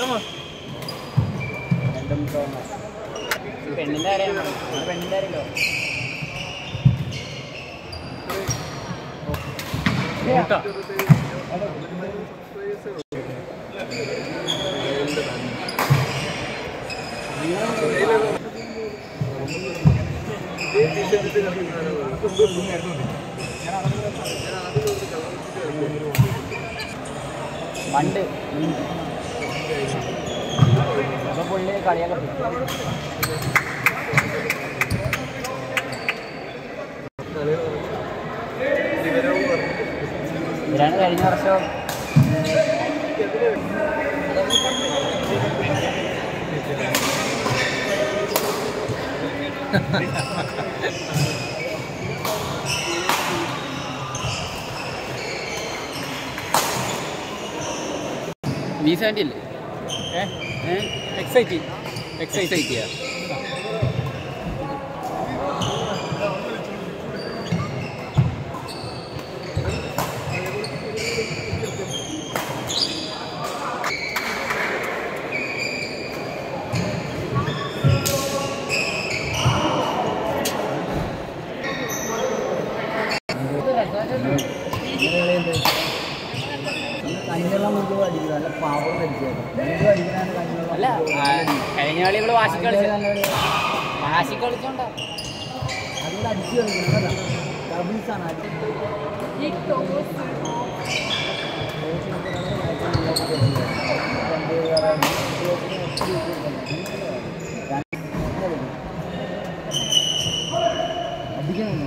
പെണ്ണിന്റെ കാര്യം പെണ്ണിന്റെ കാര്യമല്ലോ പണ്ട് അപ്പൊ പുള്ളി കളിയൊക്കെ പോയി. ഇവരാണ് കഴിഞ്ഞ വർഷം വി സെവൻറ്റി അല്ലേ എക്സൈറ്റി എക്സൈറ്റി എക്സൈറ്റിയാ കഞ്ഞിവെള്ളം മുമ്പ് അടിക്കുക നല്ല പാവം അടിക്കുക മുമ്പ് അടിക്കാനാണ് കഞ്ഞിവെള്ളം അല്ല ആ, കഴിഞ്ഞ കളി ഇവിടെ വാശി കളിച്ച വാശി കളിച്ചോണ്ടാ അതുകൊണ്ട് അടിച്ചു കളിക്കുന്നത് ഡബിൾസാണ് അടി അടിക്കണമെന്നോ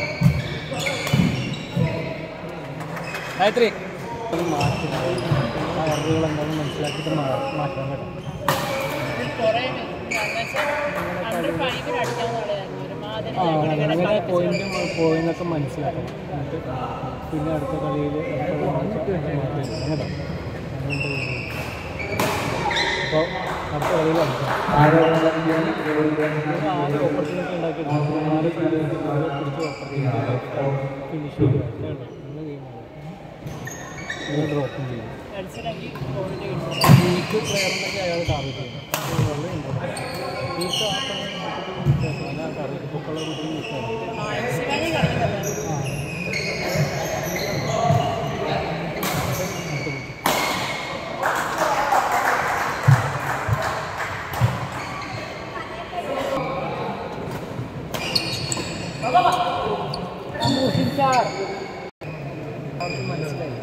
ഗായത്രി അത് മാറ്റി ആ അറിവുകൾ എന്താണെന്ന് മനസ്സിലാക്കിയിട്ട് മാ- മാറ്റാൻ കേട്ടോ ആ അങ്ങനെ പോയിന്റ് പോയിന്നൊക്കെ മനസ്സിലാക്കണം എന്നിട്ട് പിന്നെ അടുത്ത കളിയിൽ കേട്ടോ അപ്പോൾ അടുത്ത കളിയിൽ ആദ്യം ഓപ്പർച്യൂണിറ്റി ഉണ്ടാക്കിയിട്ട് നാല് പിടിച്ച് ഓപ്പർച്യൂണിറ്റി ഫിനിഷ് ചെയ്യുക കേട്ടോ നല്ല ഗെയിമാണ് ഡ്രോപ്പും ചെയ്യും വീക്ക് പ്ലെയർ ഉണ്ടെങ്കിൽ അയാൾ ടാർഗറ്റ് ചെയ്യും അത് വളരെ ഇമ്പോർട്ടൻറ്റ് വീക്ക് ആക്കണമെങ്കിൽ വ്യത്യാസം അല്ല ടാർഗറ്റ് പൊക്കുള്ള കുട്ടി വീക്കാണ് മനസ്സിലായി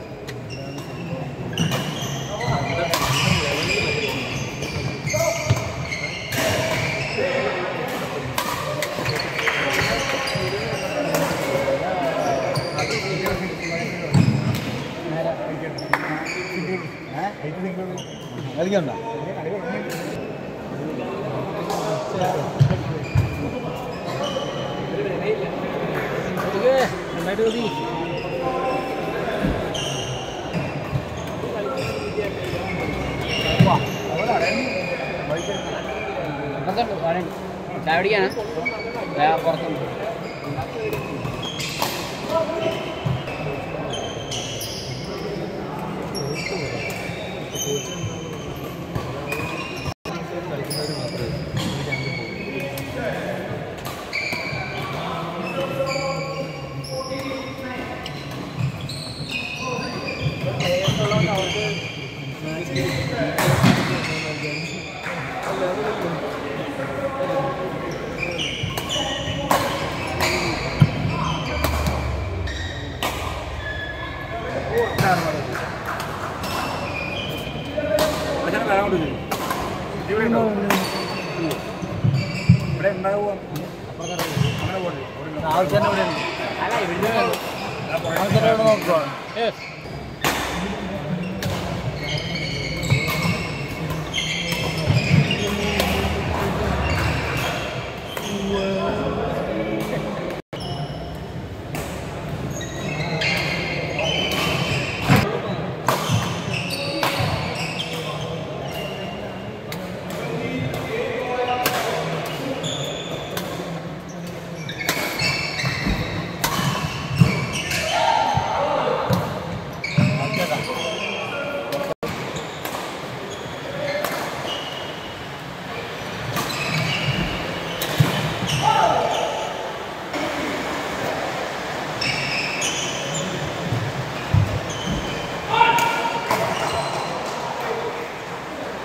കളിക്കണ്ട രണ്ടായിട്ട് മതി അപ്പുറത്തുണ്ട് വരൻ. ചായ പിടിക്കാനാ ദേ പുറത്തുണ്ട് ഇവിടെ ഉണ്ടാവുക ആവശ്യം ഇവിടെ ഉണ്ട് അല്ല ഇവിടുന്ന് ആവശ്യം ഇവിടെ നോക്കുക യെസ്